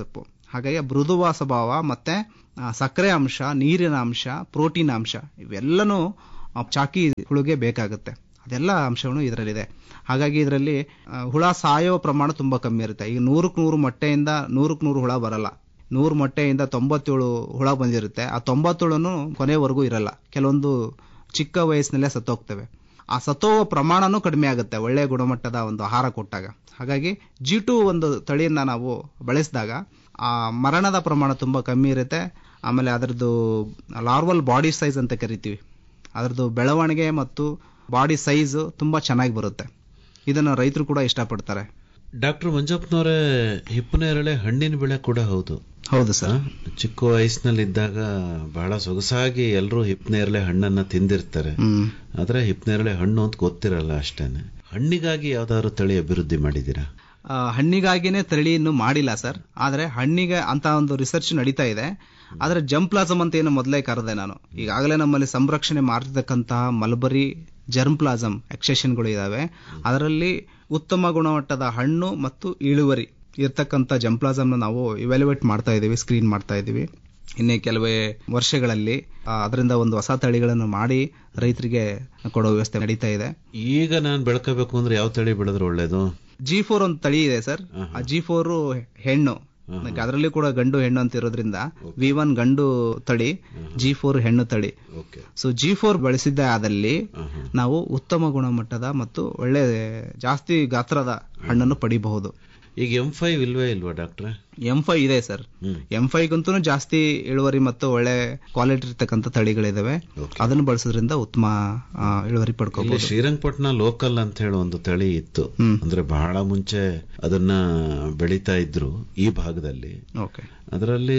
Speaker 1: ಹಾಗಾಗಿ ಮೃದುವ ಸ್ವಭಾವ ಮತ್ತೆ ಆ, ಸಕ್ಕರೆ ಅಂಶ ನೀರಿನ ಅಂಶ ಪ್ರೋಟೀನ್ ಅಂಶ ಇವೆಲ್ಲನೂ ಆ, ಚಾಕಿ ಹುಳುಗೆ ಬೇಕಾಗುತ್ತೆ ಅದೆಲ್ಲ ಅಂಶಗಳು ಇದರಲ್ಲಿದೆ ಹಾಗಾಗಿ ಇದರಲ್ಲಿ ಆ, ಹುಳ ಸಾಯೋ ಪ್ರಮಾಣ ತುಂಬಾ ಕಮ್ಮಿ ಇರುತ್ತೆ ಈಗ ನೂರಕ್ಕೆ ನೂರು ಮೊಟ್ಟೆಯಿಂದ ನೂರಕ್ಕೆ ನೂರು ಹುಳ ಬರಲ್ಲ ನೂರು ಮೊಟ್ಟೆಯಿಂದ ತೊಂಬತ್ತೇಳು ಹುಳ ಬಂದಿರುತ್ತೆ ಆ ತೊಂಬತ್ತೇಳನು ಕೊನೆವರೆಗೂ ಇರಲ್ಲ ಕೆಲವೊಂದು ಚಿಕ್ಕ ವಯಸ್ಸಿನಲ್ಲೇ ಸತ್ತೋಗ್ತವೆ ಆ ಸತ್ತೋಗುವ ಪ್ರಮಾಣನೂ ಕಡಿಮೆ ಆಗುತ್ತೆ ಒಳ್ಳೆಯ ಗುಣಮಟ್ಟದ ಒಂದು ಆಹಾರ ಕೊಟ್ಟಾಗ ಹಾಗಾಗಿ ಜಿ ಟು ಒಂದು ತಳಿಯನ್ನ ನಾವು ಬಳಸಿದಾಗ ಆ ಮರಣದ ಪ್ರಮಾಣ ತುಂಬಾ ಕಮ್ಮಿ ಇರುತ್ತೆ ಆಮೇಲೆ ಅದರದ್ದು ಲಾರ್ವಲ್ ಬಾಡಿ ಸೈಜ್ ಅಂತ ಕರಿತೀವಿ ಅದರದ್ದು ಬೆಳವಣಿಗೆ ಮತ್ತು ಬಾಡಿ ಸೈಜ್ ತುಂಬಾ ಚೆನ್ನಾಗಿ ಬರುತ್ತೆ ಇದನ್ನು ರೈತರು ಕೂಡ ಇಷ್ಟಪಡ್ತಾರೆ
Speaker 2: ಡಾಕ್ಟರ್ ಮಂಜಪ್ಪನವರೇ ಹಿಪ್ಪನೇರಳೆ ಹಣ್ಣಿನ ಬೆಳೆ ಕೂಡ ಹೌದು
Speaker 1: ಹೌದು ಸರ್
Speaker 2: ಚಿಕ್ಕ ವಯಸ್ಸಿನಲ್ಲಿದ್ದಾಗ ಬಹಳ ಸೊಗಸಾಗಿ ಎಲ್ಲರೂ ಹಿಪ್ಪನೇರಳೆ ಹಣ್ಣನ್ನ ತಿಂದಿರ್ತಾರೆ
Speaker 1: ಹ್ಮ್
Speaker 2: ಆದ್ರೆ ಹಿಪ್ಪನೇರಳೆ ಹಣ್ಣು ಅಂತ ಗೊತ್ತಿರಲ್ಲ ಅಷ್ಟೇನೆ ಹಣ್ಣಿಗಾಗಿ ಯಾವ್ದಾದ್ರು ತಳಿ ಅಭಿವೃದ್ಧಿ ಮಾಡಿದ್ದೀರಾ
Speaker 1: ಆ, ಹಣ್ಣಿಗಾಗಿನೇ ತಳಿ ಇನ್ನು ಮಾಡಿಲ್ಲ ಸರ್ ಆದ್ರೆ ಹಣ್ಣಿಗೆ ಅಂತ ಒಂದು ರಿಸರ್ಚ್ ನಡೀತಾ ಇದೆ ಆದ್ರೆ ಜಂಪ್ಲಾಸಮ್ ಅಂತ ಏನು ಮೊದಲೇ ಕರೆದೆ ನಾನು ಈಗಾಗಲೇ ನಮ್ಮಲ್ಲಿ ಸಂರಕ್ಷಣೆ ಮಾಡ್ತಿರ್ತಕ್ಕಂತಹ ಮಲ್ಬರಿ ಜರ್ಮ್ ಪ್ಲಾಸಮ್ ಎಕ್ಸೆಷನ್ಗಳು ಇದಾವೆ ಅದರಲ್ಲಿ ಉತ್ತಮ ಗುಣಮಟ್ಟದ ಹಣ್ಣು ಮತ್ತು ಇಳುವರಿ ಇರ್ತಕ್ಕಂಥ ಜಂಪ್ಲಾಸಮ್ನ ನಾವು ಇವ್ಯಾಲ್ಯುವೇಟ್ ಮಾಡ್ತಾ ಇದ್ದೀವಿ ಸ್ಕ್ರೀನ್ ಮಾಡ್ತಾ ಇದ್ದೀವಿ ಇನ್ನೇ ಕೆಲವೇ ವರ್ಷಗಳಲ್ಲಿ ಆ, ಅದರಿಂದ ಒಂದು ಹೊಸ ತಳಿಗಳನ್ನು ಮಾಡಿ ರೈತರಿಗೆ ಕೊಡೋ ವ್ಯವಸ್ಥೆ ನಡೀತಾ ಇದೆ
Speaker 2: ಈಗ ನಾನು ಬೆಳ್ಕೋಬೇಕು ಅಂದ್ರೆ ಯಾವ ತಳಿ ಬೆಳೆದ್ರೆ ಒಳ್ಳೇದು
Speaker 1: ಜಿ ಫೋರ್ ಒಂದು ತಳಿ ಇದೆ ಸರ್ ಆ ಜಿ ಫೋರ್ ಹೆಣ್ಣು ಅದರಲ್ಲಿ ಕೂಡ ಗಂಡು ಹೆಣ್ಣು ಅಂತ ಇರೋದ್ರಿಂದ ವಿ ಒನ್ ಗಂಡು ತಳಿ ಜಿ ಫೋರ್ ಹೆಣ್ಣು ತಳಿ
Speaker 2: ಓಕೆ
Speaker 1: ಸೊ ಜಿ ಫೋರ್ ಬಳಸಿದ್ದ ಆದಲ್ಲಿ ನಾವು ಉತ್ತಮ ಗುಣಮಟ್ಟದ ಮತ್ತು ಒಳ್ಳೆ ಜಾಸ್ತಿ ಗಾತ್ರದ ಹಣ್ಣನ್ನು ಪಡಿಬಹುದು
Speaker 2: ಈಗ ಎಂ ಫೈವ್ ಇಲ್ವೇ ಇಲ್ವಾ ಡಾಕ್ಟ್ರೆ
Speaker 1: ಎಂ ಫೈ ಇದೆ ಸರ್
Speaker 2: ಹ್ಮ್
Speaker 1: ಎಂ ಫೈಗಂತೂ ಜಾಸ್ತಿ ಇಳುವರಿ ಮತ್ತು ಒಳ್ಳೆ ಕ್ವಾಲಿಟಿ ಇರ್ತಕ್ಕಂಥ ತಳಿಗಳಿದಾವೆ
Speaker 2: Okay.
Speaker 1: ಅದನ್ನು ಬಳಸೋದ್ರಿಂದ ಉತ್ತಮ ಆ, ಇಳುವರಿ
Speaker 2: ಇಲ್ಲಿ
Speaker 1: ಪಡ್ಕೋಬಹುದು
Speaker 2: ಶ್ರೀರಂಗಪಟ್ಟಣ ಲೋಕಲ್ ಅಂತ ಹೇಳಿ ಒಂದು ತಳಿ ಇತ್ತು
Speaker 1: ಹ್ಮ್.
Speaker 2: ಅಂದ್ರೆ ಬಹಳ ಮುಂಚೆ ಅದನ್ನ ಬೆಳೀತಾ ಇದ್ರು ಈ ಭಾಗದಲ್ಲಿ
Speaker 1: ಓಕೆ
Speaker 2: ಅದರಲ್ಲಿ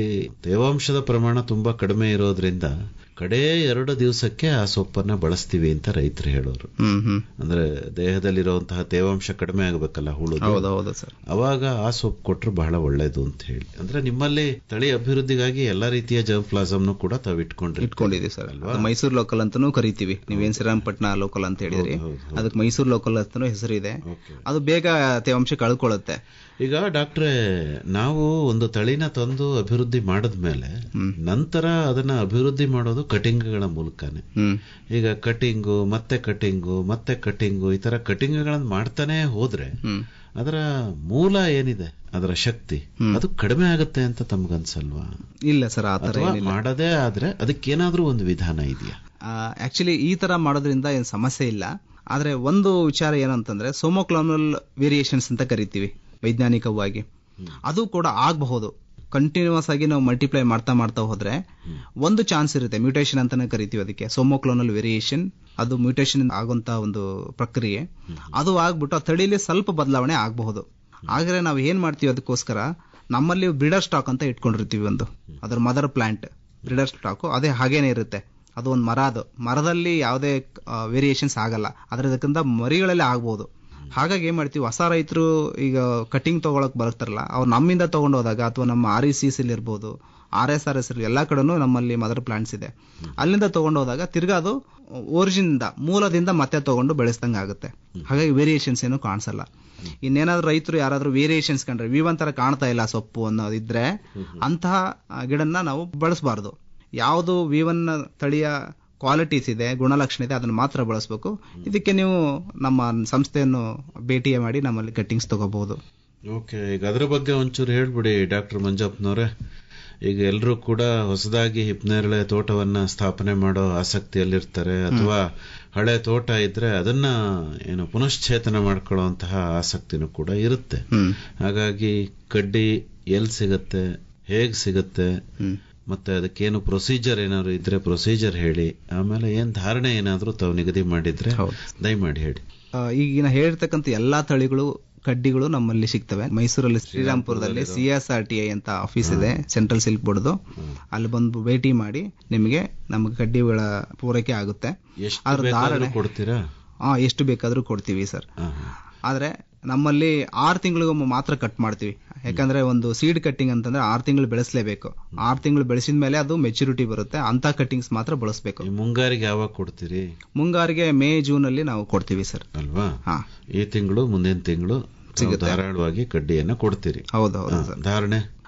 Speaker 2: ತೇವಾಂಶದ ಪ್ರಮಾಣ ತುಂಬಾ ಕಡಿಮೆ ಇರೋದ್ರಿಂದ ಕಡೇ ಎರಡು ದಿವಸಕ್ಕೆ ಆ ಸೊಪ್ಪನ್ನ ಬಳಸ್ತೀವಿ ಅಂತ ರೈತರು ಹೇಳೋರು
Speaker 1: ಹ್ಮ್ ಹ್ಮ್
Speaker 2: ಅಂದ್ರೆ ದೇಹದಲ್ಲಿರುವಂತಹ ತೇವಾಂಶ ಕಡಿಮೆ ಆಗಬೇಕಲ್ಲ ಹುಳು
Speaker 1: ಹೌದು ಹೌದು ಸರ್
Speaker 2: ಅವಾಗ ಆ ಸೊಪ್ಪು ಕೊಟ್ರೆ ಬಹಳ ಒಳ್ಳೇದು ಅಂತ ಹೇಳಿ ಅಂದ್ರೆ ನಿಮ್ಮಲ್ಲಿ ತಳಿ ಅಭಿವೃದ್ಧಿಗಾಗಿ ಎಲ್ಲಾ ರೀತಿಯ ಜರ್ಮ್ ಪ್ಲಾಸಮ್ನು ಕೂಡ ತಾವು ಇಟ್ಕೊಂಡ್ರಿ
Speaker 1: ಇಟ್ಕೊಂಡಿದೀವಿ ಸರ್ ಅದು ಮೈಸೂರು ಲೋಕಲ್ ಅಂತಾನೂ ಕರಿತೀವಿ ನೀವೇನ್ ಶ್ರೀರಂಗಪಟ್ಟಣ ಲೋಕಲ್ ಅಂತ ಹೇಳಿದ್ರಿ
Speaker 2: ಹೌದು, ಹೌದು.
Speaker 1: ಅದಕ್ಕೆ ಮೈಸೂರು ಲೋಕಲ್ ಅಂತಾನೂ ಹೆಸರು ಇದೆ
Speaker 2: ಓಕೆ
Speaker 1: ಅದು ಬೇಗ ತೇವಾಂಶ ಕಳ್ಕೊಳ್ಳುತ್ತೆ
Speaker 2: ಈಗ ಡಾಕ್ಟ್ರೆ ನಾವು ಒಂದು ತಳಿನ ತಂದು ಅಭಿವೃದ್ಧಿ ಮಾಡಿದ್ಮೇಲೆ
Speaker 1: ಹ್ಮ್.
Speaker 2: ನಂತರ ಅದನ್ನ ಅಭಿವೃದ್ಧಿ ಮಾಡೋದು ಕಟಿಂಗ್ಗಳ ಮೂಲಕನೇ
Speaker 1: ಹ್ಮ್
Speaker 2: ಈಗ ಕಟಿಂಗು ಮತ್ತೆ ಕಟಿಂಗು ಮತ್ತೆ ಕಟಿಂಗು ಈ ತರ ಕಟಿಂಗ್ಗಳನ್ನ ಮಾಡ್ತಾನೆ ಹೋದ್ರೆ
Speaker 1: ಹ್ಮ್
Speaker 2: ಅದರ ಮೂಲ ಏನಿದೆ ಅದರ ಶಕ್ತಿ ಅದು ಕಡಿಮೆ ಆಗುತ್ತೆ ಅಂತ ತಮ್ಗನ್ಸಲ್ವಾ
Speaker 1: ಇಲ್ಲ ಸರ್ ಆ ತರ
Speaker 2: ಅಥವಾ
Speaker 1: ಏನಿಲ್ಲ
Speaker 2: ಮಾಡದೇ ಆದ್ರೆ ಅದಕ್ಕೇನಾದ್ರೂ ಒಂದು ವಿಧಾನ ಇದೆಯಾ
Speaker 1: ಆಕ್ಚುಲಿ ಈ ತರ ಮಾಡೋದ್ರಿಂದ ಏನ್ ಸಮಸ್ಯೆ ಇಲ್ಲ ಆದ್ರೆ ಒಂದು ವಿಚಾರ ಏನಂತಂದ್ರೆ ಸೋಮೋಕ್ಲೋನಲ್ ವೇರಿಯೇಷನ್ಸ್ ಅಂತ ಕರಿತೀವಿ ವೈಜ್ಞಾನಿಕವಾಗಿ ಅದು ಕೂಡ ಆಗಬಹುದು ಕಂಟಿನ್ಯೂಸ್ ಆಗಿ ನಾವು ಮಲ್ಟಿಪ್ಲೈ ಮಾಡ್ತಾ ಮಾಡ್ತಾ ಹೋದ್ರೆ ಒಂದು ಚಾನ್ಸ್ ಇರುತ್ತೆ ಮ್ಯೂಟೇಷನ್ ಅಂತಾನೆ ಕರಿತೀವಿ ಅದಕ್ಕೆ ಸೋಮೋಕ್ಲೋನಲ್ ವೇರಿಯೇಷನ್ ಅದು ಮ್ಯೂಟೇಷನ್ ಆಗುವಂತ ಒಂದು ಪ್ರಕ್ರಿಯೆ ಅದು ಆಗ್ಬಿಟ್ಟು ಆ ತಳಿಲಿ ಸ್ವಲ್ಪ ಬದಲಾವಣೆ ಆಗಬಹುದು ಆದ್ರೆ ನಾವು ಏನ್ ಮಾಡ್ತೀವಿ ಅದಕ್ಕೋಸ್ಕರ ನಮ್ಮಲ್ಲಿ ಬ್ರೀಡರ್ ಸ್ಟಾಕ್ ಅಂತ ಇಟ್ಕೊಂಡಿರ್ತೀವಿ ಒಂದು ಅದ್ರ ಮದರ್ ಪ್ಲಾಂಟ್ ಬ್ರೀಡರ್ ಸ್ಟಾಕ್ ಅದೇ ಹಾಗೇನೆ ಇರುತ್ತೆ ಅದು ಒಂದು ಮರ ಅದು ಮರದಲ್ಲಿ ಯಾವುದೇ ವೇರಿಯೇಷನ್ಸ್ ಆಗಲ್ಲ ಆದ್ರೆ ಅದಕ್ಕಿಂತ ಮರಿಗಳಲ್ಲಿ ಆಗ್ಬೋದು ಹಾಗಾಗಿ ಏನ್ ಮಾಡ್ತೀವಿ ಹೊಸ ರೈತರು ಈಗ ಕಟಿಂಗ್ ತಗೊಳಕ್ ಬರ್ತಾರಲ್ಲ ಅವ್ರು ನಮ್ಮಿಂದ ತಗೊಂಡು ಹೋದಾಗ ಅಥವಾ ನಮ್ಮ ಆರ್ ಇ ಸಿ ಇರ್ಬೋದು ಆರ್ ಎಸ್ ಆರ್ ಎಸ್ ಎಲ್ಲಾ ಕಡೆನೂ ನಮ್ಮಲ್ಲಿ ಮದರ್ ಪ್ಲಾಂಟ್ಸ್ ಇದೆ ಅಲ್ಲಿಂದ ತಗೊಂಡು ಹೋದಾಗ ತಿರ್ಗಾ ಅದು origin ಇಂದ ಮೂಲದಿಂದ ಮತ್ತೆ ತಗೊಂಡು ಬೆಳೆಸ್ದಂಗೆ ಆಗುತ್ತೆ ಹಾಗಾಗಿ ವೇರಿಯೇಷನ್ಸ್ ಏನು ಕಾಣಿಸಲ್ಲ ಇನ್ನೇನಾದ್ರೂ ರೈತರು ಯಾರಾದ್ರೂ ವೇರಿಯೇಷನ್ಸ್ ಕಂಡ್ರೆ ವಿವನ್ ತರ ಕಾಣ್ತಾ ಇಲ್ಲ ಸೊಪ್ಪು ಅನ್ನೋದಿದ್ರೆ ಅಂತಹ ಆ, ಗಿಡನ್ನ ನಾವು ಬಳಸಬಾರ್ದು ಯಾವುದು ವಿವನ್ ತಳಿಯ ಕ್ವಾಲಿಟೀಸ್ ಇದೆ ಗುಣಲಕ್ಷಣ ಇದೆ ಅದನ್ನು ಮಾತ್ರ ಬಳಸಬೇಕು ಇದಕ್ಕೆ ನೀವು ನಮ್ಮ ಸಂಸ್ಥೆಯನ್ನು ಭೇಟಿ ಮಾಡಿ ನಮ್ಮಲ್ಲಿ ಕಟ್ಟಿಂಗ್ಸ್ ತಗೋಬಹುದು
Speaker 2: ಓಕೆ ಈಗ ಅದ್ರ ಬಗ್ಗೆ ಒಂಚೂರು ಹೇಳ್ಬಿಡಿ ಡಾಕ್ಟರ್ ಮಂಜಪ್ಪನವ್ರೆ ಈಗ ಎಲ್ಲರೂ ಕೂಡ ಹೊಸದಾಗಿ ಹಿಪ್ನೇರಳೆ ತೋಟವನ್ನ ಸ್ಥಾಪನೆ ಮಾಡೋ ಆಸಕ್ತಿಯಲ್ಲಿರ್ತಾರೆ ಅಥವಾ ಹಳೆ ತೋಟ ಇದ್ರೆ ಅದನ್ನ ಏನು ಪುನಶ್ಚೇತನ ಮಾಡ್ಕೊಳ್ಳುವಂತಹ ಆಸಕ್ತಿನೂ ಕೂಡ ಇರುತ್ತೆ
Speaker 1: ಹ್ಮ್
Speaker 2: ಹಾಗಾಗಿ ಕಡ್ಡಿ ಎಲ್ ಸಿಗತ್ತೆ ಹೇಗ್ ಸಿಗತ್ತೆ
Speaker 1: ಹ್ಮ್
Speaker 2: ಮತ್ತೆ ಅದಕ್ಕೇನು ಪ್ರೊಸೀಜರ್ ಏನಾದ್ರು ಇದ್ರೆ ಪ್ರೊಸೀಜರ್ ಹೇಳಿ ಆಮೇಲೆ ಏನ್ ಧಾರಣೆ ಏನಾದ್ರೂ ತಾವು ನಿಗದಿ ಮಾಡಿದ್ರೆ
Speaker 1: ಹೌದು.
Speaker 2: ದಯಮಾಡಿ ಹೇಳಿ
Speaker 1: ಆ, ಈಗಿನ ಹೇಳಿರ್ತಕ್ಕಂಥ ಎಲ್ಲಾ ತಳಿಗಳು ಕಡ್ಡಿಗಳು ನಮ್ಮಲ್ಲಿ ಸಿಗ್ತವೆ ಮೈಸೂರಲ್ಲಿ ಶ್ರೀರಾಮ್ಪುರದಲ್ಲಿ C S R T I ಅಂತ ಆಫೀಸ್ ಇದೆ ಸೆಂಟ್ರಲ್ ಸಿಲ್ಕ್ ಬೋರ್ಡ್ದು ಅಲ್ಲಿ ಬಂದು ಭೇಟಿ ಮಾಡಿ ನಿಮಗೆ ನಮಗೆ ಕಡ್ಡಿಗಳ ಪೂರೈಕೆ ಆಗುತ್ತೆ
Speaker 2: ಎಷ್ಟು
Speaker 1: ಅದ್ರ
Speaker 2: ಬೇಕಾದ್ರೂ
Speaker 1: ಧಾರಣೆ
Speaker 2: ಕೊಡ್ತೀರಾ
Speaker 1: ಆ ಎಷ್ಟು ಬೇಕಾದ್ರೂ ಕೊಡ್ತೀವಿ ಸರ್
Speaker 2: ಹಾ, ಹಾ.
Speaker 1: ಆದ್ರೆ ನಮ್ಮಲ್ಲಿ ಆರು ತಿಂಗಳಿಗೊಮ್ಮೆ ಮಾತ್ರ ಕಟ್ ಮಾಡ್ತೀವಿ ಯಾಕಂದ್ರೆ ಒಂದು ಸೀಡ್ ಕಟ್ಟಿಂಗ್ ಅಂತಂದ್ರೆ ಆರು ತಿಂಗಳು ಬೆಳೆಸಲೇಬೇಕು ಆರು ತಿಂಗಳು ಬೆಳೆಸಿದ ಮೇಲೆ ಅದು ಮೆಚುರಿಟಿ ಬರುತ್ತೆ ಅಂತ ಕಟ್ಟಿಂಗ್ಸ್ ಮಾತ್ರ ಬಳಸಬೇಕು
Speaker 2: ಈ ಮುಂಗಾರಿಗೆ ಯಾವಾಗ ಕೊಡ್ತೀರಿ
Speaker 1: ಮುಂಗಾರಿಗೆ ಮೇ ಜೂನ್ ಅಲ್ಲಿ ನಾವು ಕೊಡ್ತೀವಿ ಸರ್
Speaker 2: ಅಲ್ವಾ
Speaker 1: ಹಾ
Speaker 2: ಈ ತಿಂಗಳು ಮುಂದಿನ ತಿಂಗಳು
Speaker 1: ಸಿಗುತ್ತೆ.
Speaker 2: ಧಾರಾಳವಾಗಿ ಕಡ್ಡಿಯನ್ನ ಕೊಡ್ತೀರಿ
Speaker 1: ಹೌದು ಹೌದು
Speaker 2: ಹಾ,
Speaker 1: ಸರ್
Speaker 2: ಧಾರಣೆ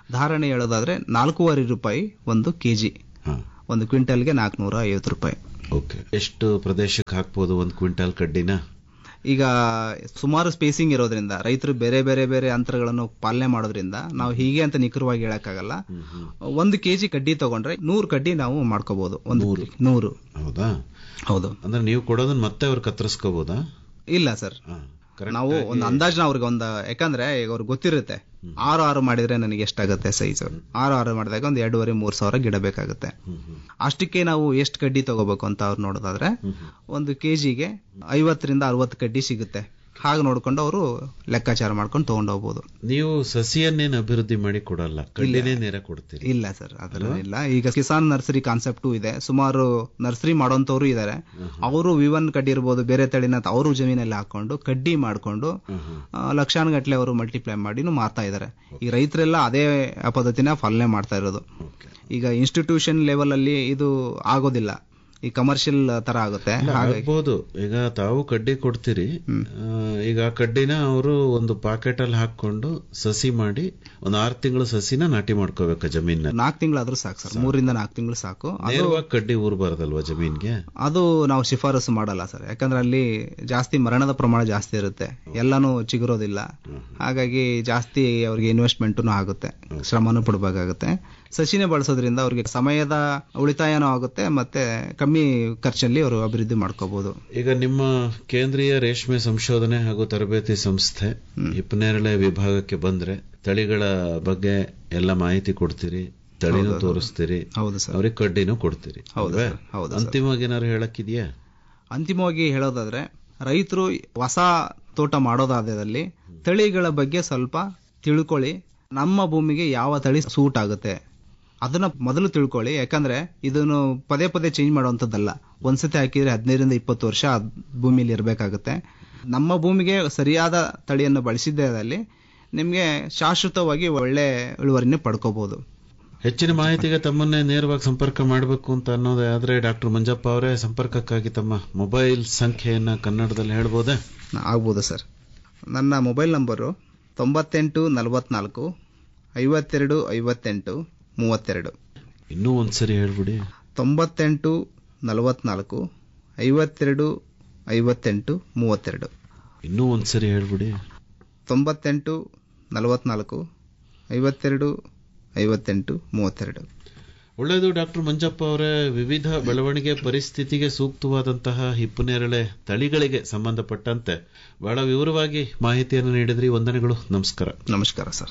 Speaker 1: ಧಾರಣೆ ಹೇಳೋದಾದ್ರೆ ನಾಲ್ಕೂವರೆ ರೂಪಾಯಿ ಒಂದು ಕೆಜಿ
Speaker 2: ಹಾ
Speaker 1: ಒಂದು ಕ್ವಿಂಟಲ್ಗೆ ನಾಲ್ಕುನೂರ ಐವತ್ತು ರೂಪಾಯಿ
Speaker 2: ಓಕೆ ಎಷ್ಟು ಪ್ರದೇಶಕ್ಕೆ ಹಾಕ್ಬೋದು ಒಂದು ಕ್ವಿಂಟಾಲ್ ಕಡ್ಡಿನ
Speaker 1: ಈಗ ಸುಮಾರು ಸ್ಪೇಸಿಂಗ್ ಇರೋದ್ರಿಂದ ರೈತರು ಬೇರೆ ಬೇರೆ ಬೇರೆ ಅಂತರಗಳನ್ನು ಪಾಲನೆ ಮಾಡೋದ್ರಿಂದ ನಾವು ಹೀಗೆ ಅಂತ ನಿಖರವಾಗಿ ಹೇಳಕ್ಕಾಗಲ್ಲ ಒಂದು ಕೆಜಿ ಕಡ್ಡಿ ತಗೊಂಡ್ರೆ ನೂರು ಕಡ್ಡಿ ನಾವು ಮಾಡ್ಕೋಬಹುದು ಒಂದು ನೂರು
Speaker 2: ಹೌದಾ
Speaker 1: ಹೌದು
Speaker 2: ಅಂದ್ರೆ ನೀವು ಕೊಡೋದನ್ನ ಮತ್ತೆ ಅವ್ರು ಕತ್ತರಿಸ್ಕೋಬೋದಾ
Speaker 1: ಇಲ್ಲ ಸರ್
Speaker 2: ಹಾ correct
Speaker 1: ನಾವು ಒಂದು ಅಂದಾಜ್ನ ಅವ್ರಿಗೆ ಒಂದು ಯಾಕಂದ್ರೆ ಈಗ ಅವ್ರಿಗೆ ಗೊತ್ತಿರುತ್ತೆ ಆರು ಆರು ಮಾಡಿದ್ರೆ ನನಗೆ ಎಷ್ಟಾಗುತ್ತೆ ಸೈಜ್ ಆರು ಆರು ಮಾಡಿದಾಗ ಒಂದು ಎರಡೂವರೆ ಮೂರ್ ಸಾವಿರ ಗಿಡ ಬೇಕಾಗುತ್ತೆ
Speaker 2: ಹ್ಮ್ ಹ್ಮ್
Speaker 1: ಅಷ್ಟಕ್ಕೆ ನಾವು ಎಷ್ಟು ಕಡ್ಡಿ ತಗೋಬೇಕು ಅಂತ ಅವ್ರು ನೋಡೋದಾದ್ರೆ ಒಂದು ಕೆಜಿಗೆ ಐವತ್ತರಿಂದ ಅರವತ್ತು ಕಡ್ಡಿ ಸಿಗುತ್ತೆ ಹಾಗೆ ನೋಡ್ಕೊಂಡು ಅವರು ಲೆಕ್ಕಾಚಾರ ಮಾಡ್ಕೊಂಡು ತಗೊಂಡು ಹೋಗ್ಬೋದು
Speaker 2: ನೀವು ಸಸಿಯನ್ನೇನು ಅಭಿವೃದ್ಧಿ ಮಾಡಿ ಕೊಡಲ್ಲ ಕಡ್ಡಿನೇ ನೇರ ಕೊಡ್ತೀರಿ
Speaker 1: ಇಲ್ಲ ಸರ್ ಅದರ ಇಲ್ಲ ಈಗ ಕಿಸಾನ್ ನರ್ಸರಿ ಕಾನ್ಸೆಪ್ಟು ಇದೆ ಸುಮಾರು ನರ್ಸರಿ ಮಾಡೋಂಥವ್ರು ಇದ್ದಾರೆ ಅವರು ವಿವನ್ ಕಡ್ಡಿ ಇರ್ಬೋದು ಬೇರೆ ತಳಿನ ಅವರು ಜಮೀನಲ್ಲಿ ಹಾಕೊಂಡು ಕಡ್ಡಿ ಮಾಡ್ಕೊಂಡು ಲಕ್ಷಾನುಗಟ್ಲೆ ಅವರು ಮಲ್ಟಿಪ್ಲೈ ಮಾಡಿನೂ ಮಾರ್ತಾ ಇದ್ದಾರೆ ಈ ರೈತರೆಲ್ಲ ಅದೇ ಪದ್ಧತಿನ ಪಾಲನೆ ಮಾಡ್ತಾ ಇರೋದು
Speaker 2: ಓಕೆ
Speaker 1: ಈಗ ಇನ್ಸ್ಟಿಟ್ಯೂಷನ್ ಲೆವೆಲ್ ಅಲ್ಲಿ ಇದು ಆಗೋದಿಲ್ಲ ಈ ಕಮರ್ಷಿಯಲ್ ತರ ಆಗುತ್ತೆ ಹಾಗಾಗಿ
Speaker 2: ಆಗ್ಬೋದು ಈಗ ತಾವು ಕಡ್ಡಿ ಕೊಡ್ತೀರಿ ಆ, ಈಗ ಆ ಕಡ್ಡಿನ ಅವರು ಒಂದು ಪಾಕೆಟ್ ಅಲ್ಲಿ ಹಾಕೊಂಡು ಸಸಿ ಮಾಡಿ ಒಂದು ಆರು ತಿಂಗಳು ಸಸಿನ ನಾಟಿ ಮಾಡ್ಕೋಬೇಕಾ ಜಮೀನ
Speaker 1: ನಾಲ್ಕು ತಿಂಗಳಾದ್ರೂ ಸಾಕು ಸರ್ ಮೂರಿಂದ ನಾಲ್ಕು ತಿಂಗಳು ಸಾಕು ಅದು
Speaker 2: ನೇರವಾಗಿ ಕಡ್ಡಿ ಊರ್ಬಾರ್ದಲ್ವಾ ಜಮೀನ್ಗೆ
Speaker 1: ಅದು ನಾವು ಶಿಫಾರಸು ಮಾಡಲ್ಲ ಸರ್ ಯಾಕಂದ್ರೆ ಅಲ್ಲಿ ಜಾಸ್ತಿ ಮರಣದ ಪ್ರಮಾಣ ಜಾಸ್ತಿ ಇರುತ್ತೆ ಎಲ್ಲಾನು ಚಿಗುರೋದಿಲ್ಲ ಹಾಗಾಗಿ ಜಾಸ್ತಿ ಅವ್ರಿಗೆ ಇನ್ವೆಸ್ಟ್ಮೆಂಟು ಆಗುತ್ತೆ ಶ್ರಮನೂ ಪಡಬೇಕಾಗುತ್ತೆ ಸಸಿನೇ ಬಳಸೋದ್ರಿಂದ ಅವ್ರಿಗೆ ಸಮಯದ ಉಳಿತಾಯನೂ ಆಗುತ್ತೆ ಮತ್ತೆ ಕಮ್ಮಿ ಖರ್ಚಲ್ಲಿ ಅವರು ಅಭಿವೃದ್ಧಿ ಮಾಡ್ಕೋಬಹುದು
Speaker 2: ಈಗ ನಿಮ್ಮ ಕೇಂದ್ರೀಯ ರೇಷ್ಮೆ ಸಂಶೋಧನೆ ಹಾಗೂ ತರಬೇತಿ ಸಂಸ್ಥೆ ಹಿಪ್ಪನೇರಳೆ ವಿಭಾಗಕ್ಕೆ ಬಂದ್ರೆ ತಳಿಗಳ ಬಗ್ಗೆ ಎಲ್ಲ ಮಾಹಿತಿ ಕೊಡ್ತೀರಿ ತಳಿನೂ ತೋರಿಸ್ತೀರಿ
Speaker 1: ಹೌದು ಸರ್
Speaker 2: ಅವ್ರಿಗೆ ಕಡ್ಡಿನೂ ಕೊಡ್ತೀರಿ
Speaker 1: ಹೌದು
Speaker 2: ಅಲ್ವೇ?
Speaker 1: ಸರ್, ಹೌದು ಸರ್.
Speaker 2: ಅಂತಿಮವಾಗಿ ಏನಾದ್ರು ಹೇಳಕ್ಕಿದ್ಯಾ
Speaker 1: ಅಂತಿಮವಾಗಿ ಹೇಳೋದಾದ್ರೆ ರೈತರು ಹೊಸ ತೋಟ ಮಾಡೋದಾದಲ್ಲಿ ತಳಿಗಳ ಬಗ್ಗೆ ಸ್ವಲ್ಪ ತಿಳ್ಕೊಳ್ಳಿ ನಮ್ಮ ಭೂಮಿಗೆ ಯಾವ ತಳಿ ಸೂಟ್ ಆಗುತ್ತೆ ಅದನ್ನ ಮೊದಲು ತಿಳ್ಕೊಳ್ಳಿ ಯಾಕಂದ್ರೆ ಇದನ್ನು ಪದೇ ಪದೇ ಚೇಂಜ್ ಮಾಡುವಂಥದ್ದಲ್ಲ ಒಂದ್ಸತಿ ಹಾಕಿದ್ರೆ ಹದಿನೈದರಿಂದ ಇಪ್ಪತ್ತು ವರ್ಷ ಆ ಭೂಮಿಲಿ ಇರಬೇಕಾಗುತ್ತೆ ನಮ್ಮ ಭೂಮಿಗೆ ಸರಿಯಾದ ತಳಿಯನ್ನು ಬಳಸಿದ್ದಲ್ಲಿ ನಿಮಗೆ ಶಾಶ್ವತವಾಗಿ ಒಳ್ಳೆ ಇಳುವರಿನೇ ಪಡ್ಕೋಬಹುದು
Speaker 2: ಹೆಚ್ಚಿನ ಮಾಹಿತಿಗೆ ತಮ್ಮನ್ನೇ ನೇರವಾಗಿ ಸಂಪರ್ಕ ಮಾಡಬೇಕು ಅಂತ ಅನ್ನೋದಾದ್ರೆ ಡಾಕ್ಟರ್ ಮಂಜಪ್ಪ ಅವರೇ ಸಂಪರ್ಕಕ್ಕಾಗಿ ತಮ್ಮ ಮೊಬೈಲ್ ಸಂಖ್ಯೆಯನ್ನ ಕನ್ನಡದಲ್ಲಿ ಹೇಳ್ಬೋದೇ
Speaker 1: ಆಗ್ಬೋದು ಸರ್ ನನ್ನ ಮೊಬೈಲ್ ನಂಬರು ತೊಂಬತ್ತೆಂಟು ನಲವತ್ನಾಲ್ಕು ಐವತ್ತೆರಡು ಐವತ್ತೆಂಟು ಮೂವತ್ತೆರಡು
Speaker 2: ಇನ್ನೂ ಒಂದ್ಸರಿ ಹೇಳ್ಬಿಡಿ
Speaker 1: ತೊಂಬತ್ತೆಂಟು ನಲವತ್ನಾಲ್ಕು ಐವತ್ತೆರಡು ಐವತ್ತೆಂಟು ಮೂವತ್ತೆರಡು
Speaker 2: ಇನ್ನೂ ಒಂದ್ಸರಿ ಹೇಳ್ಬಿಡಿ
Speaker 1: ತೊಂಬತ್ತೆಂಟು ನಲವತ್ನಾಲ್ಕು ಐವತ್ತೆರಡು ಐವತ್ತೆಂಟು ಮೂವತ್ತೆರಡು
Speaker 2: ಒಳ್ಳೆಯದು ಡಾಕ್ಟರ್ ಮಂಜಪ್ಪ ಅವರೇ ವಿವಿಧ ಬೆಳವಣಿಗೆ ಪರಿಸ್ಥಿತಿಗೆ ಸೂಕ್ತವಾದಂತಹ ಹಿಪ್ಪುನೇರಳೆ ತಳಿಗಳಿಗೆ ಸಂಬಂಧಪಟ್ಟಂತೆ ಬಹಳ ವಿವರವಾಗಿ ಮಾಹಿತಿಯನ್ನು ನೀಡಿದ್ರಿ ವಂದನೆಗಳು ನಮಸ್ಕಾರ
Speaker 1: ನಮಸ್ಕಾರ ಸರ್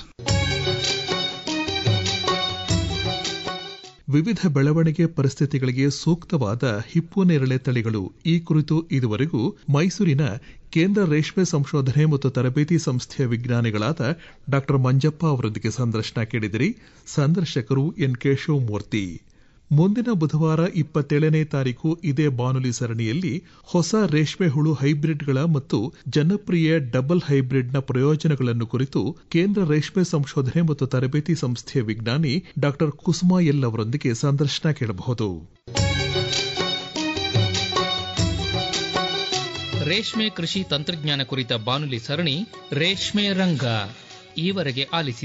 Speaker 3: ವಿವಿಧ ಬೆಳವಣಿಗೆ ಪರಿಸ್ಥಿತಿಗಳಿಗೆ ಸೂಕ್ತವಾದ ಹಿಪ್ಪು ನೇರಳೆ ತಳಿಗಳು ಈ ಕುರಿತು ಇದುವರೆಗೂ ಮೈಸೂರಿನ ಕೇಂದ್ರ ರೇಷ್ಮೆ ಸಂಶೋಧನೆ ಮತ್ತು ತರಬೇತಿ ಸಂಸ್ಥೆಯ ವಿಜ್ಞಾನಿಗಳಾದ ಡಾ ಮಂಜಪ್ಪ ಅವರೊಂದಿಗೆ ಸಂದರ್ಶನ ಕೇಳಿದಿರಿ ಸಂದರ್ಶಕರು ಎನ್ ಕೆ ಶಿವಮೂರ್ತಿ ಮುಂದಿನ ಬುಧವಾರ ಇಪ್ಪತ್ತೇಳನೇ ತಾರೀಕು ಇದೇ ಬಾನುಲಿ ಸರಣಿಯಲ್ಲಿ ಹೊಸ ರೇಷ್ಮೆ ಹುಳು ಹೈಬ್ರಿಡ್ಗಳ ಮತ್ತು ಜನಪ್ರಿಯ ಡಬಲ್ ಹೈಬ್ರಿಡ್ನ ಪ್ರಯೋಜನಗಳನ್ನು ಕುರಿತು ಕೇಂದ್ರ ರೇಷ್ಮೆ ಸಂಶೋಧನೆ ಮತ್ತು ತರಬೇತಿ ಸಂಸ್ಥೆಯ ವಿಜ್ಞಾನಿ ಡಾ ಕುಸುಮಾ ಎಲ್ ಅವರೊಂದಿಗೆ ಸಂದರ್ಶನ ಕೇಳಬಹುದು
Speaker 4: ರೇಷ್ಮೆ ಕೃಷಿ ತಂತ್ರಜ್ಞಾನ ಕುರಿತ ಬಾನುಲಿ ಸರಣಿ ರೇಷ್ಮೆ ರಂಗ ಈವರೆಗೆ ಆಲಿಸಿ